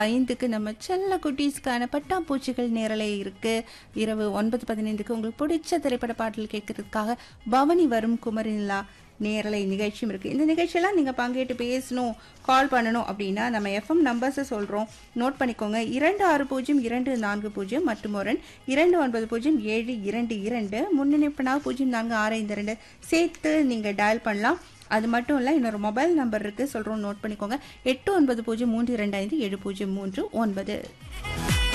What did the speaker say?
ஐந்துக்கு நம்ம செல்ல குட்டீஸ்க்கான பட்டாம்பூச்சிகள் நேரலை இருக்கு இரவு ஒன்பது பதினைந்துக்கு உங்களுக்கு பிடிச்ச திரைப்பட பாடல் கேட்கறதுக்காக பவனி வரும் குமரினிலா நேரலை நிகழ்ச்சியும் இருக்கு இந்த நிகழ்ச்சியெல்லாம் நீங்க பங்கேற்று பேசணும் கால் பண்ணணும் அப்படின்னா நம்ம எஃப்எம் நம்பர்ஸை சொல்றோம் நோட் பண்ணிக்கோங்க இரண்டு ஆறு பூஜ்ஜியம் இரண்டு நான்கு பூஜ்ஜியம் மற்றும் ஒரு எண் இரண்டு ஒன்பது பூஜ்ஜியம் ஏழு இரண்டு இரண்டு முன்னிணைப்புனா பூஜ்ஜியம் நான்கு ஆறு ஐந்து ரெண்டு சேர்த்து நீங்க டயல் பண்ணலாம் அது மட்டும் இல்லை இன்னொரு மொபைல் நம்பர் இருக்கு சொல்றோம் நோட் பண்ணிக்கோங்க எட்டு ஒன்பது பூஜ்ஜியம் மூன்று இரண்டு ஐந்து ஏழு பூஜ்ஜியம் மூன்று ஒன்பது